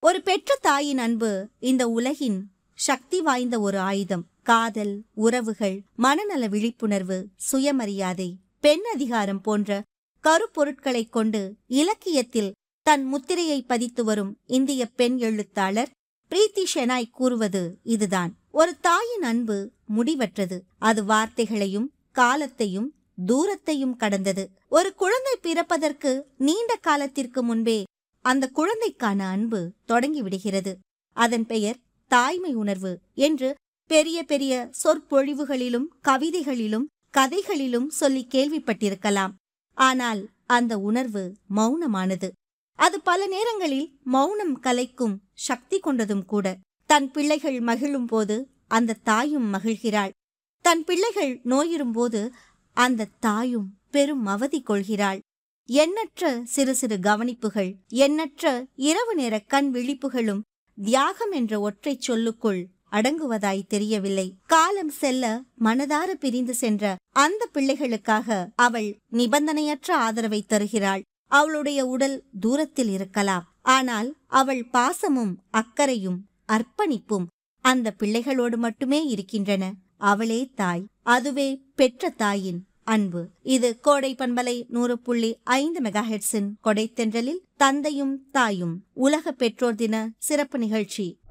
ஒரு பெற்ற தாயின் அன்பு இந்த உலகின் சக்தி வாய்ந்த ஒரு ஆயுதம் காதல் உறவுகள் மனநல விழிப்புணர்வு சுயமரியாதை பெண் அதிகாரம் போன்ற கருப்பொருட்களைக் கொண்டு இலக்கியத்தில் தன் முத்திரையை பதித்து வரும் இந்திய பெண் எழுத்தாளர் பிரீத்தி ஷெனாய் கூறுவது இதுதான் ஒரு தாயின் அன்பு முடிவற்றது அது வார்த்தைகளையும் காலத்தையும் தூரத்தையும் கடந்தது ஒரு குழந்தை பிறப்பதற்கு நீண்ட காலத்திற்கு முன்பே அந்த குழந்தைக்கான அன்பு தொடங்கிவிடுகிறது அதன் பெயர் தாய்மை உணர்வு என்று பெரிய பெரிய சொற்பொழிவுகளிலும் கவிதைகளிலும் கதைகளிலும் சொல்லி கேள்விப்பட்டிருக்கலாம் ஆனால் அந்த உணர்வு மௌனமானது அது பல நேரங்களில் மௌனம் கலைக்கும் சக்தி கொண்டதும் கூட தன் பிள்ளைகள் மகிழும் போது அந்த தாயும் மகிழ்கிறாள் தன் பிள்ளைகள் நோயுறும்போது அந்த தாயும் பெரும் அவதி கொள்கிறாள் எண்ணற்ற சிறு சிறு கவனிப்புகள் எண்ணற்ற இரவு நேர கண் விழிப்புகளும் தியாகம் என்ற ஒற்றைச் சொல்லுக்குள் அடங்குவதாய் தெரியவில்லை காலம் செல்ல மனதார பிரிந்து சென்ற அந்த பிள்ளைகளுக்காக அவள் நிபந்தனையற்ற ஆதரவை தருகிறாள் அவளுடைய உடல் தூரத்தில் இருக்கலாம் ஆனால் அவள் பாசமும் அக்கறையும் அர்ப்பணிப்பும் அந்த பிள்ளைகளோடு மட்டுமே இருக்கின்றன அவளே தாய் அதுவே பெற்ற தாயின் அன்பு இது கோடை பண்பலை நூறு புள்ளி ஐந்து மெகாஹெட்ஸின் கொடைத்தென்றலில் தந்தையும் தாயும் உலக பெற்றோர் தின சிறப்பு நிகழ்ச்சி